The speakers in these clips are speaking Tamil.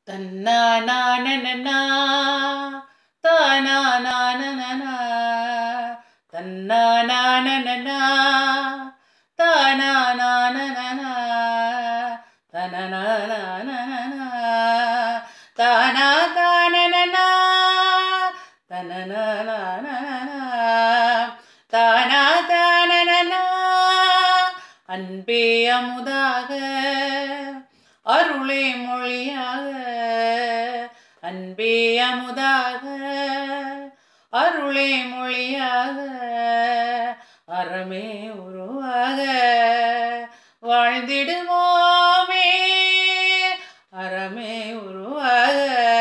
தன்னானானனா தானானானனா தன்னானானனா தானானானனா தனனானானனா தானா தானனனா தனனானானனா தானா தானனனா அன்பே அமுதாக அருளே மொழியாக அன்பே அமுதாக அருளே மொழியாக அறமே உருவாக வாழ்ந்திடுவோமே அறமே உருவாக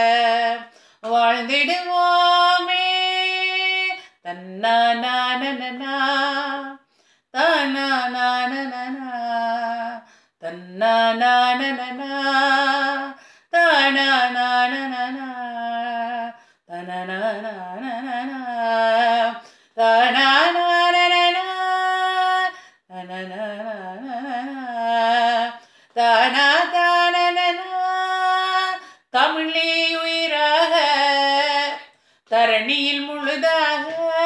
வாழ்ந்திடுவோமே தன்னானானனா தானானானனா தன்னானானனா தானானானனா தனனானானனா தானானானனா தனனானானனா தானா தானனனா தமிழே உயிராக தரணியில் முழுதாக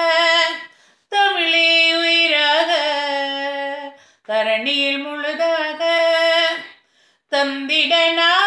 தமிழே உயிராக தரணியில் முழுதாக தந்திட நான்